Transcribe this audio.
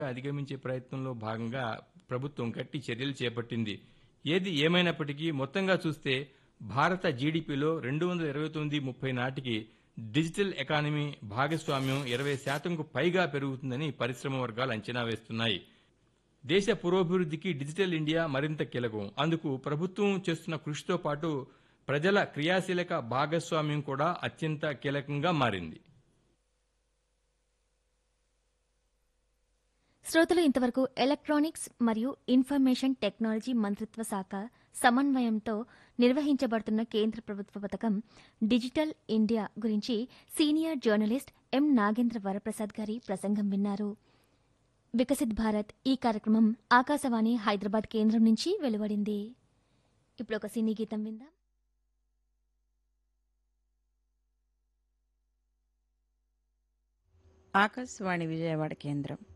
అధిగమించే ప్రయత్నంలో భాగంగా ప్రభుత్వం గట్టి చర్యలు చేపట్టింది ఏది ఏమైనప్పటికీ మొత్తంగా చూస్తే భారత జీడీపీలో రెండు వందల ఇరవై తొమ్మిది ముప్పై నాటికి డిజిటల్ ఎకానమీ భాగస్వామ్యం ఇరవై శాతంకు పైగా పెరుగుతుందని పరిశ్రమ వర్గాలు అంచనా వేస్తున్నాయి దేశ పురోభివృద్ధికి డిజిటల్ ఇండియా మరింత కీలకం అందుకు ప్రభుత్వం చేస్తున్న కృషితో పాటు ప్రజల క్రియాశీలక భాగస్వామ్యం కూడా అత్యంత కీలకంగా మారింది శ్రోతలు ఇంతవరకు ఎలక్ట్రానిక్స్ మరియు ఇన్ఫర్మేషన్ టెక్నాలజీ మంత్రిత్వ శాఖ సమన్వయంతో నిర్వహించబడుతున్న కేంద్ర ప్రభుత్వ పథకం డిజిటల్ ఇండియా గురించి senior journalist M Nagendra Varaprasad గారి ప్రసంగం విన్నారు వికసిత్ భారత్ ఈ కార్యక్రమం ఆకాశవాణి హైదరాబాద్ కేంద్రం నుంచి వెలువడింది ఇప్పుడు ఒక సినీ గీతం విందాం ఆకాశవాణి విజయవాడ కేంద్రం